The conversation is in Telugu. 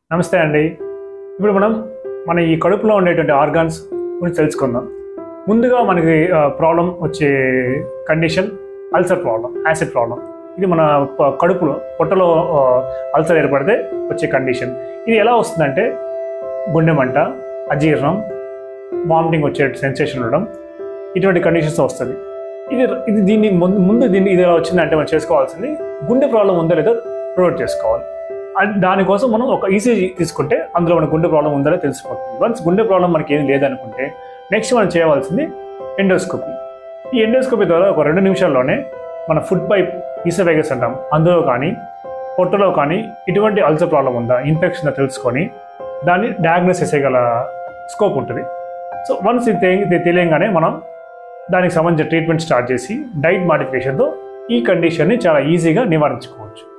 నమస్తే అండి ఇప్పుడు మనం మన ఈ కడుపులో ఉండేటువంటి ఆర్గాన్స్ గురించి తెలుసుకుందాం ముందుగా మనకి ప్రాబ్లం వచ్చే condition ulcer problem acid problem ఇది మన ప- కడుపులో పొట్టలో అల్సర్ ఏర్పడితే వచ్చే కండిషన్ ఇది ఎలా వస్తుందంటే గుండె మంట అజీర్ణం వామిటింగ్ వచ్చే సెన్సేషన్ ఉండడం ఇటువంటి కండిషన్స్ వస్తుంది ఇది ఇది దీన్ని ముందు ముందు దీన్ని ఇది ఎలా వచ్చిందంటే మనం చేసుకోవాల్సింది గుండె ప్రాబ్లం ఉందో లేదో ప్రొవైడ్ చేసుకోవాలి అండ్ దానికోసం మనం ఒక ఈసీజీ తీసుకుంటే అందులో మన గుండె ప్రాబ్లం ఉందో లేదో తెలిసిపోతుంది వన్స్ గుండె ప్రాబ్లం మనకి ఏం లేదనుకుంటే నెక్స్ట్ మనం చేయవలసింది ఎండోస్కోపీ ఈ ఎండోస్కోపీ ద్వారా ఒక రెండు నిమిషాల్లోనే మన ఫుడ్ పైప్ ఈసోవేగస్ అంటాం అందులో కానీ పొట్టలో కానీ ఇటువంటి అల్సర్ ప్రాబ్లం ఉందా ఇన్ఫెక్షన్ తెలుసుకొని దాన్ని డయాగ్నోస్ చేసేగల స్కోప్ ఉంటుంది సో వన్స్ ఇది తెలి- ఇది తెలియగానే మనం దానికి సంబంధించిన ట్రీట్మెంట్ స్టార్ట్ చేసి డైట్ మాడిఫికేషన్తో ఈ కండిషన్ని చాలా ఈజీగా నివారించుకోవచ్చు